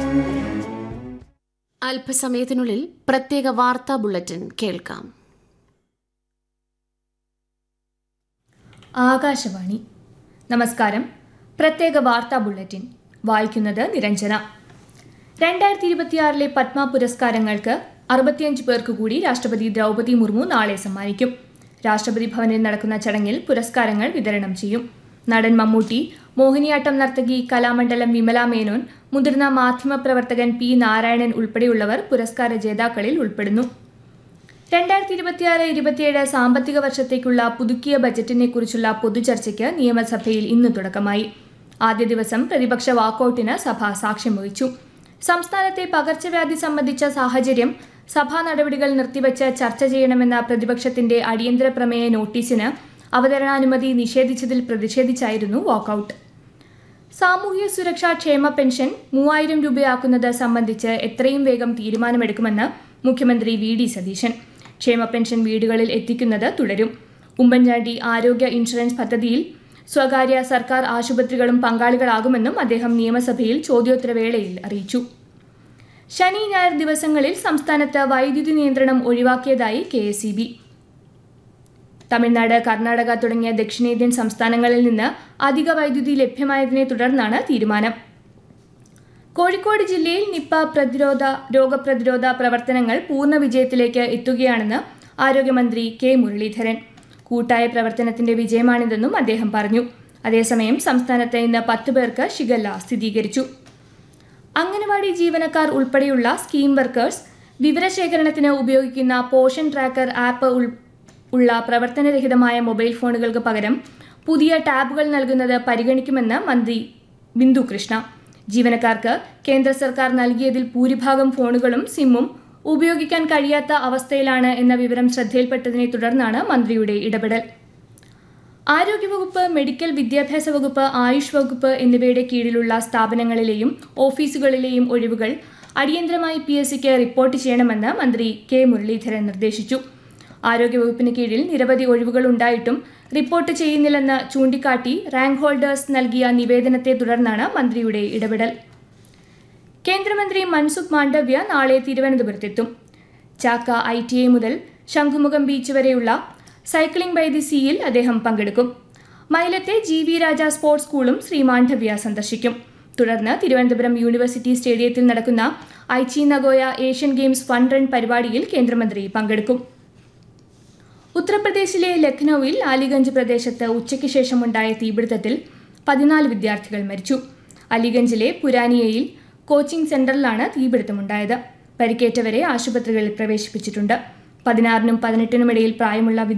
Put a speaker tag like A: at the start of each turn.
A: അല്പസമയത്തിനുള്ളിൽ പ്രത്യേക വാർത്താ ബുള്ളറ്റിൻ കേൾക്കാം
B: ആകാശവാണി നമസ്കാരം പ്രത്യേക വാർത്താ ബുള്ളറ്റിൻ വായിക്കുന്നത് നിരഞ്ജന രണ്ടായിരത്തി ഇരുപത്തിയാറിലെ പത്മ പുരസ്കാരങ്ങൾക്ക് അറുപത്തിയഞ്ച് പേർക്ക് കൂടി രാഷ്ട്രപതി ദ്രൗപദി മുർമു നാളെ സമ്മാനിക്കും രാഷ്ട്രപതി ഭവനിൽ നടക്കുന്ന ചടങ്ങിൽ പുരസ്കാരങ്ങൾ വിതരണം ചെയ്യും നടൻ മമ്മൂട്ടി മോഹിനിയാട്ടം നർത്തകി കലാമണ്ഡലം വിമല മേനോൻ മുതിർന്ന മാധ്യമപ്രവർത്തകൻ പി നാരായണൻ ഉൾപ്പെടെയുള്ളവർ പുരസ്കാര ജേതാക്കളിൽ ഉൾപ്പെടുന്നു രണ്ടായിരത്തി ഇരുപത്തിയാറ് ഇരുപത്തിയേഴ് സാമ്പത്തിക വർഷത്തേക്കുള്ള പുതുക്കിയ ബജറ്റിനെ കുറിച്ചുള്ള പൊതുചർച്ചയ്ക്ക് നിയമസഭയിൽ ഇന്ന് തുടക്കമായി ആദ്യ ദിവസം പ്രതിപക്ഷ വാക്കൌട്ടിന് സഭ സാക്ഷ്യം വഹിച്ചു സംസ്ഥാനത്തെ പകർച്ചവ്യാധി സംബന്ധിച്ച സാഹചര്യം സഭാ നടപടികൾ നിർത്തിവച്ച് ചർച്ച ചെയ്യണമെന്ന പ്രതിപക്ഷത്തിന്റെ അടിയന്തര പ്രമേയ നോട്ടീസിന് അവതരണാനുമതി നിഷേധിച്ചതിൽ പ്രതിഷേധിച്ചായിരുന്നു വാക്കൌട്ട് സാമൂഹ്യ സുരക്ഷാ ക്ഷേമ പെൻഷൻ മൂവായിരം രൂപയാക്കുന്നത് സംബന്ധിച്ച് എത്രയും വേഗം തീരുമാനമെടുക്കുമെന്ന് മുഖ്യമന്ത്രി വി ഡി സതീശൻ ക്ഷേമ പെൻഷൻ വീടുകളിൽ എത്തിക്കുന്നത് തുടരും ഉമ്മൻചാണ്ടി ആരോഗ്യ ഇൻഷുറൻസ് പദ്ധതിയിൽ സ്വകാര്യ സർക്കാർ ആശുപത്രികളും പങ്കാളികളാകുമെന്നും അദ്ദേഹം നിയമസഭയിൽ ചോദ്യോത്തരവേളയിൽ അറിയിച്ചു ശനി ഞായർ ദിവസങ്ങളിൽ സംസ്ഥാനത്ത് വൈദ്യുതി നിയന്ത്രണം ഒഴിവാക്കിയതായി K S E B Tamil Nadu Karnataka തുടങ്ങിയ ദക്ഷിണേന്ത്യൻ സംസ്ഥാനങ്ങളിൽ നിന്ന് അധിക വൈദ്യുതി ലഭ്യമായതിനെ തുടർന്നാണ് തീരുമാനം കോഴിക്കോട് ജില്ലയിൽ നിപ്പ പ്രതിരോധ രോഗപ്രതിരോധ പ്രവർത്തനങ്ങൾ പൂർണ്ണ വിജയത്തിലേക്ക് എത്തുകയാണെന്ന് ആരോഗ്യമന്ത്രി കെ മുരളീധരൻ കൂട്ടായ പ്രവർത്തനത്തിന്റെ വിജയമാണിതെന്നും അദ്ദേഹം പറഞ്ഞു അതേസമയം സംസ്ഥാനത്ത് ഇന്ന് പത്ത് പേർക്ക് ഷിഗല്ല സ്ഥിരീകരിച്ചു അംഗനവാടി ജീവനക്കാർ ഉൾപ്പെടെയുള്ള സ്കീം വർക്കേഴ്സ് വിവരശേഖരണത്തിന് ഉപയോഗിക്കുന്ന പോഷൻ ട്രാക്കർ ആപ്പ് ഉൾ ഉള്ള പ്രവർത്തനരഹിതമായ മൊബൈൽ ഫോണുകൾക്ക് പകരം പുതിയ ടാബുകൾ നൽകുന്നത് പരിഗണിക്കുമെന്ന് മന്ത്രി ബിന്ദു കൃഷ്ണ ജീവനക്കാർക്ക് കേന്ദ്ര സർക്കാർ നൽകിയതിൽ ഭൂരിഭാഗം ഫോണുകളും സിമ്മും ഉപയോഗിക്കാൻ കഴിയാത്ത അവസ്ഥയിലാണ് എന്ന വിവരം ശ്രദ്ധയിൽപ്പെട്ടതിനെ തുടർന്നാണ് മന്ത്രിയുടെ ഇടപെടൽ ആരോഗ്യവകുപ്പ് മെഡിക്കൽ വിദ്യാഭ്യാസ വകുപ്പ് ആയുഷ് വകുപ്പ് എന്നിവയുടെ കീഴിലുള്ള സ്ഥാപനങ്ങളിലെയും ഓഫീസുകളിലെയും ഒഴിവുകൾ അടിയന്തരമായി പി എസ് സിക്ക് റിപ്പോർട്ട് ചെയ്യണമെന്ന് മന്ത്രി കെ മുരളീധരൻ നിർദ്ദേശിച്ചു ആരോഗ്യവകുപ്പിന് കീഴിൽ നിരവധി ഒഴിവുകൾ ഉണ്ടായിട്ടും റിപ്പോർട്ട് ചെയ്യുന്നില്ലെന്ന് ചൂണ്ടിക്കാട്ടി റാങ്ക് ഹോൾഡേഴ്സ് നൽകിയ നിവേദനത്തെ തുടർന്നാണ് മന്ത്രിയുടെ ഇടപെടൽ കേന്ദ്രമന്ത്രി മൻസുഖ് മാണ്ഡവ്യ നാളെ തിരുവനന്തപുരത്തെത്തും ചാക്ക ഐ ടി ഐ മുതൽ ശംഖുമുഖം ബീച്ച് വരെയുള്ള സൈക്ലിംഗ് ബൈ ദി സീയിൽ അദ്ദേഹം പങ്കെടുക്കും മൈലത്തെ ജി വി രാജ സ്പോർട്സ് സ്കൂളും ശ്രീ മാണ്ഡവ്യ സന്ദർശിക്കും തുടർന്ന് തിരുവനന്തപുരം യൂണിവേഴ്സിറ്റി സ്റ്റേഡിയത്തിൽ നടക്കുന്ന Aichi Nagoya Asian games fun run പരിപാടിയിൽ കേന്ദ്രമന്ത്രി പങ്കെടുക്കും ഉത്തർപ്രദേശിലെ ലക്നൌവിൽ അലിഗഞ്ച് പ്രദേശത്ത് ഉച്ചയ്ക്ക് ശേഷമുണ്ടായ തീപിടുത്തത്തിൽ പതിനാല് വിദ്യാർത്ഥികൾ മരിച്ചു അലിഗഞ്ചിലെ പുരാനിയയിൽ കോച്ചിംഗ് സെന്ററിലാണ് തീപിടുത്തമുണ്ടായത് പരിക്കേറ്റവരെ ആശുപത്രികളിൽ പ്രവേശിപ്പിച്ചിട്ടുണ്ട് പതിനാറിനും പതിനെട്ടിനുമിടയിൽ പ്രായമുള്ള